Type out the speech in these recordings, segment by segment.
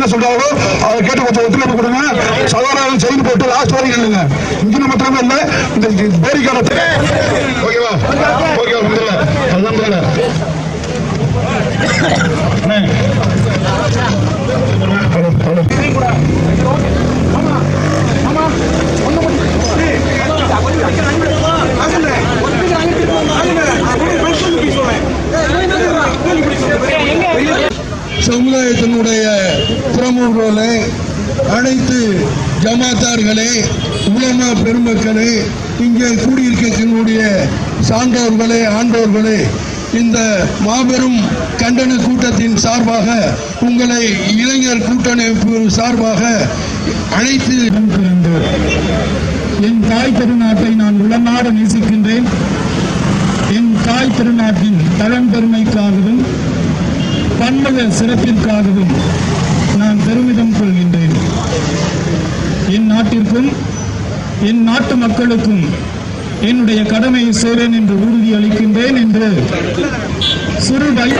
என்ன சொல்றாங்களோ அதை கேட்டு கொஞ்சம் ஒத்துழைப்பு கொடுங்க சகோதரர்கள் செயின் போட்டு லாஸ்ட் வரைக்கும் இல்லைங்க இங்கே மாத்திரமே இல்லை இந்த பேரிக்கான ஓகேவா ஓகேவா முதல்ல அதுதான் முதல்ல அண்ணே. Hello, hello. சமுதாயத்தினுடைய பிரமுகர்களே அனைத்து ஜமாத்தார்களே உலமா பெருமக்களே இங்கே கூடியிருக்கக்கூடிய சான்றோர்களே ஆண்டோர்களே இந்த மாபெரும் கண்டன கூட்டத்தின் சார்பாக உங்களை இளைஞர் கூட்டமைப்பு சார்பாக அழைத்து என் தாய் திருநாட்டை நான் உளமாற நேசிக்கின்றேன் என் தாய் திருநாட்டின் பழம்பெருமைக்காகவும் பன்மத சிறப்பிற்காகவும் நான் பெருமிதம் கொள்கின்றேன் என் நாட்டிற்கும் என் நாட்டு மக்களுக்கும் என்னுடைய கடமையை செய்வேன் என்று உறுதி அளிக்கின்றேன் என்று சிறு வயது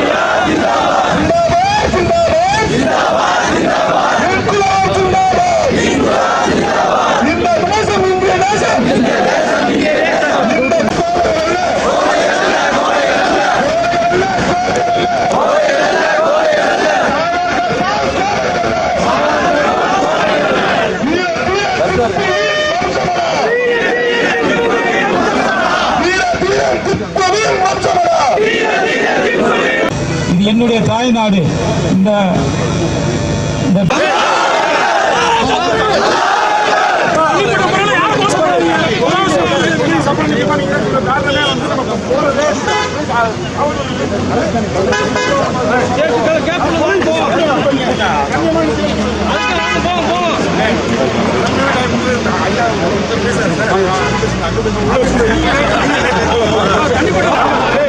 இது என்னுடைய தாய்நாடு இந்த இந்த கண்டிப்பா